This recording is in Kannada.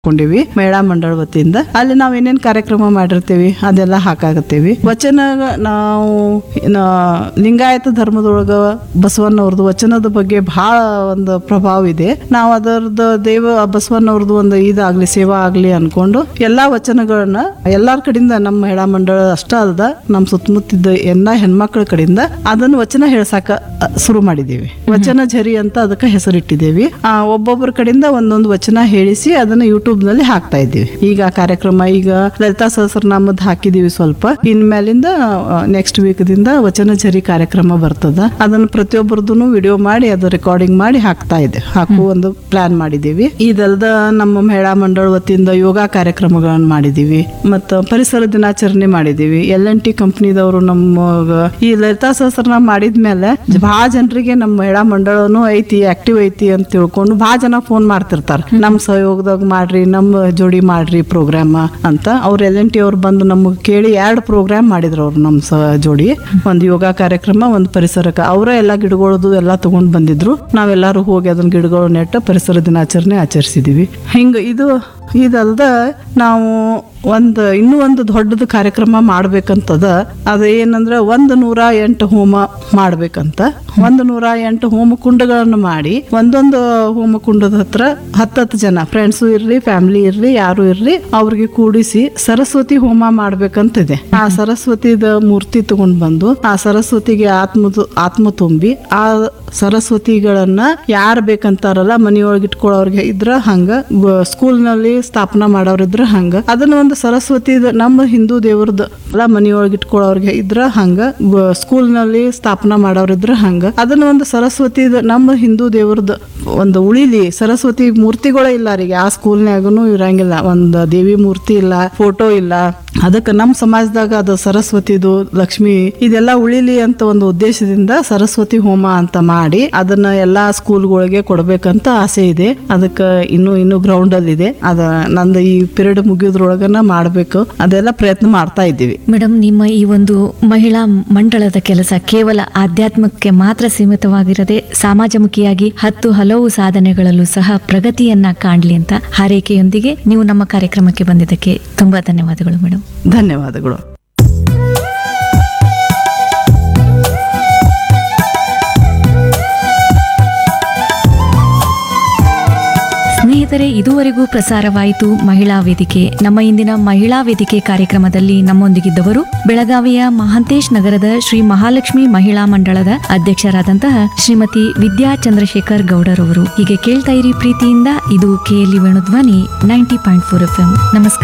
ಕೊಂಡಿವಿ ಮಹಿಳಾ ಮಂಡಳ ವತಿಯಿಂದ ಅಲ್ಲಿ ನಾವ್ ಏನೇನ್ ಕಾರ್ಯಕ್ರಮ ಮಾಡಿರ್ತೀವಿ ಅದೆಲ್ಲ ಹಾಕಾಗತ್ತೀವಿ ವಚನ ನಾವು ನ- ಲಿಂಗಾಯತ ಧರ್ಮದೊಳಗ ಬಸವಣ್ಣವ್ರದ್ದು ವಚನದ ಬಗ್ಗೆ ಬಹಳ ಒಂದು ಪ್ರಭಾವ ಇದೆ ನಾವು ಅದರದ್ದು ದೇವ ಬಸವಣ್ಣವ್ರದ್ದು ಒಂದು ಇದಾಗ್ಲಿ ಸೇವಾ ಆಗ್ಲಿ ಅನ್ಕೊಂಡು ಎಲ್ಲಾ ವಚನಗಳನ್ನ ಎಲ್ಲಾರ ಕಡೆಯಿಂದ ನಮ್ಮ ಮಹಿಳಾ ಮಂಡಳ ಅಷ್ಟ ಅಲ್ದ ನಮ್ಮ ಸುತ್ತಮುತ್ತಿದ್ದ ಎಲ್ಲಾ ಹೆಣ್ಮಕ್ಳ ಕಡೆಯಿಂದ ಅದನ್ನ ವಚನ ಹೇಳ್ಸಾಕ ಅ, ಶುರು ಮಾಡಿದ್ದೀವಿ ವಚನ ಝರಿ ಅಂತ ಅದಕ್ಕೆ ಹೆಸರಿಟ್ಟಿದ್ದೇವೆ ಆ, ಒಬ್ಬೊಬ್ಬರ ಕಡೆಯಿಂದ ಒಂದೊಂದು ವಚನ ಹೇಳಿಸಿ ಅದನ್ನ ಯೂಟ್ಯೂಬ್ ನಲ್ಲಿ ಹಾಕ್ತಾ ಇದ್ದೀವಿ ಈಗ ಆ ಕಾರ್ಯಕ್ರಮ ಈಗ ಲಲಿತಾ ಸಹಸ್ರನಾಮದ್ ಹಾಕಿದೀವಿ ಸ್ವಲ್ಪ ಇನ್ಮೇಲಿಂದ ನೆಕ್ಸ್ಟ್ ವೀಕ್ ದಿಂದ ವಚನ ಝರಿ ಕಾರ್ಯಕ್ರಮ ಬರ್ತದ ಅದನ್ನ ಪ್ರತಿಯೊಬ್ಬರದ್ದು ವಿಡಿಯೋ ಮಾಡಿ ಅದು ರೆಕಾರ್ಡಿಂಗ್ ಮಾಡಿ ಹಾಕ್ತಾ ಇದೆ ಹಾಕುವ ಒಂದು ಪ್ಲಾನ್ ಮಾಡಿದ್ದೀವಿ ಇದಲ್ದ ನಮ್ಮ ಮಹಿಳಾ ಮಂಡಳ ವತಿಯಿಂದ ಯೋಗ ಕಾರ್ಯಕ್ರಮಗಳನ್ನ ಮಾಡಿದೀವಿ ಮತ್ತು ಪರಿಸರ ದಿನಾಚರಣೆ ಮಾಡಿದೀವಿ ಎಲ್ ಎನ್ ಟಿ ಕಂಪ್ನಿದವರು ನಮ್ಮ ಈ ಲಲಿತಾ ಸಹಸ್ರನಾಮ ಮಾಡಿದ್ಮೇಲೆ ಬಹಳ ಜನರಿಗೆ ನಮ್ಮ ಮಹಿಳಾ ಮಂಡಳನು ಐತಿ ಆಕ್ಟಿವ್ ಐತಿ ಅಂತ ತಿಳ್ಕೊಂಡು ಬಹಳ ಜನ ಫೋನ್ ಮಾಡ್ತಿರ್ತಾರ ನಮ್ಮ ಸಹಯೋಗದಾಗ ಮಾಡ್ರಿ ನಮ್ಮ ಜೋಡಿ ಮಾಡ್ರಿ ಪ್ರೋಗ್ರಾಮ್ ಅಂತ ಅವ್ರ ಎಲ್ ಎನ್ ಟಿ ಅವ್ರು ಬಂದು ನಮಗೆ ಕೇಳಿ ಎರಡು ಪ್ರೋಗ್ರಾಮ್ ಮಾಡಿದ್ರು ಅವ್ರು ನಮ್ಮ ಸ ಜೋಡಿ ಒಂದು ಯೋಗ ಕಾರ್ಯಕ್ರಮ ಒಂದು ಪರಿಸರಕ್ಕೆ ಅವರ ಎಲ್ಲ ಗಿಡಗಳದು ಎಲ್ಲ ತಗೊಂಡ್ ಬಂದಿದ್ರು ನಾವೆಲ್ಲರೂ ಹೋಗಿ ಅದನ್ನ ಗಿಡಗಳು ನೆಟ್ಟು ಪರಿಸರ ದಿನಾಚರಣೆ ಆಚರಿಸಿದೀವಿ ಹಿಂಗ ಇದು ಇದಲ್ದ ನಾವು ಒಂದು ಇನ್ನೂ ಒಂದು ದೊಡ್ಡದು ಕಾರ್ಯಕ್ರಮ ಮಾಡ್ಬೇಕಂತದ ಅದು ಏನಂದ್ರೆ ಒಂದು ನೂರ ಎಂಟು ಹೋಮ ಮಾಡ್ಬೇಕಂತ ಒಂದು ನೂರ ಎಂಟು ಹೋಮ ಕುಂಡಗಳನ್ನು ಮಾಡಿ ಒಂದೊಂದು ಹೋಮ ಕುಂಡದ ಹತ್ರ ಹತ್ತತ್ತು ಜನ ಫ್ರೆಂಡ್ಸು ಇರ್ಲಿ ಫ್ಯಾಮಿಲಿ ಇರ್ಲಿ ಯಾರು ಇರ್ಲಿ ಅವ್ರಿಗೆ ಕೂಡಿಸಿ ಸರಸ್ವತಿ ಹೋಮ ಮಾಡ್ಬೇಕಂತಿದೆ ಆ ಸರಸ್ವತಿದ ಮೂರ್ತಿ ತಗೊಂಡ್ ಬಂದು ಆ ಸರಸ್ವತಿಗೆ ಆತ್ಮ ಆತ್ಮ ತುಂಬಿ ಆ ಸರಸ್ವತಿಗಳನ್ನ ಯಾರು ಬೇಕಂತಾರಲ್ಲ ಮನೆಯೊಳಗೆ ಇಟ್ಕೊಳ್ಳೋರ್ಗೆ ಇದ್ರ ಹಂಗ ಸ್ಕೂಲ್ನಲ್ಲಿ ಸ್ಥಾಪನಾ ಮಾಡೋರಿದ್ರ ಹಂಗ ಅದನ್ನ ಒಂದು ಸರಸ್ವತಿ ನಮ್ಮ ಹಿಂದೂ ದೇವ್ರದ್ದು ಎಲ್ಲ ಮನೆಯೊಳಗೆ ಇಟ್ಕೊಳ್ಳೋರ್ಗೆ ಇದ್ರ ಹಂಗ ಸ್ಕೂಲ್ನಲ್ಲಿ ಸ್ಥಾಪನಾ ಮಾಡೋರಿದ್ರ ಹಂಗ ಅದನ್ನ ಒಂದು ಸರಸ್ವತಿ ನಮ್ಮ ಹಿಂದೂ ದೇವ್ರದ್ದು ಒಂದು ಉಳಿಲಿ ಸರಸ್ವತಿ ಮೂರ್ತಿಗಳೇ ಇಲ್ಲ ರೀ ಆ ಸ್ಕೂಲ್ನ್ಯಾಗನು ಇರಂಗಿಲ್ಲ ಒಂದು ದೇವಿ ಮೂರ್ತಿ ಇಲ್ಲ ಫೋಟೋ ಇಲ್ಲ ಅದಕ್ಕೆ ನಮ್ಮ ಸಮಾಜದಾಗ ಅದು ಸರಸ್ವತಿದು ಲಕ್ಷ್ಮಿ ಇದೆಲ್ಲ ಉಳಿಲಿ ಅಂತ ಒಂದು ಉದ್ದೇಶದಿಂದ ಸರಸ್ವತಿ ಹೋಮ ಅಂತ ಮಾಡಿ ಅದನ್ನ ಎಲ್ಲಾ ಸ್ಕೂಲ್ಗಳಿಗೆ ಕೊಡ್ಬೇಕಂತ ಆಸೆ ಇದೆ ಅದಕ್ಕೆ ಇನ್ನು ಇನ್ನು ಗ್ರೌಂಡ್ ಅಲ್ಲಿ ಇದೆ ಅದ ನಂದು ಈ ಪಿರಿಯಡ್ ಮುಗಿಯೋದ್ರೊಳಗನ ಮಾಡ್ಬೇಕು ಅದೆಲ್ಲ ಪ್ರಯತ್ನ ಮಾಡ್ತಾ ಇದ್ದೀವಿ ಮೇಡಮ್ ನಿಮ್ಮ ಈ ಒಂದು ಮಹಿಳಾ ಮಂಡಳದ ಕೆಲಸ ಕೇವಲ ಆಧ್ಯಾತ್ಮಕ್ಕೆ ಮಾತ್ರ ಸೀಮಿತವಾಗಿರದೆ ಸಮಾಜಮುಖಿಯಾಗಿ ಹತ್ತು ಹಲವು ಸಾಧನೆಗಳಲ್ಲೂ ಸಹ ಪ್ರಗತಿಯನ್ನ ಕಾಣ್ಲಿ ಅಂತ ಹಾರೈಕೆಯೊಂದಿಗೆ ನೀವು ನಮ್ಮ ಕಾರ್ಯಕ್ರಮಕ್ಕೆ ಬಂದಿದ್ದಕ್ಕೆ ತುಂಬಾ ಧನ್ಯವಾದಗಳು ಮೇಡಮ್ ಧನ್ಯವಾದಗಳು ಸ್ನೇಹಿತರೆ ಇದುವರೆಗೂ ಪ್ರಸಾರವಾಯಿತು ಮಹಿಳಾ ವೇದಿಕೆ ನಮ್ಮ ಇಂದಿನ ಮಹಿಳಾ ವೇದಿಕೆ ಕಾರ್ಯಕ್ರಮದಲ್ಲಿ ನಮ್ಮೊಂದಿಗಿದ್ದವರು ಬೆಳಗಾವಿಯ ಮಹಾಂತೇಶ್ ನಗರದ ಶ್ರೀ ಮಹಾಲಕ್ಷ್ಮಿ ಮಹಿಳಾ ಮಂಡಳದ ಅಧ್ಯಕ್ಷರಾದಂತಹ ಶ್ರೀಮತಿ ವಿದ್ಯಾ ಚಂದ್ರಶೇಖರ್ ಗೌಡರವರು ಹೀಗೆ ಕೇಳ್ತಾ ಇರಿ ಪ್ರೀತಿಯಿಂದ ಇದು KLE Venudhwani ninety point four F ನಮಸ್ಕಾರ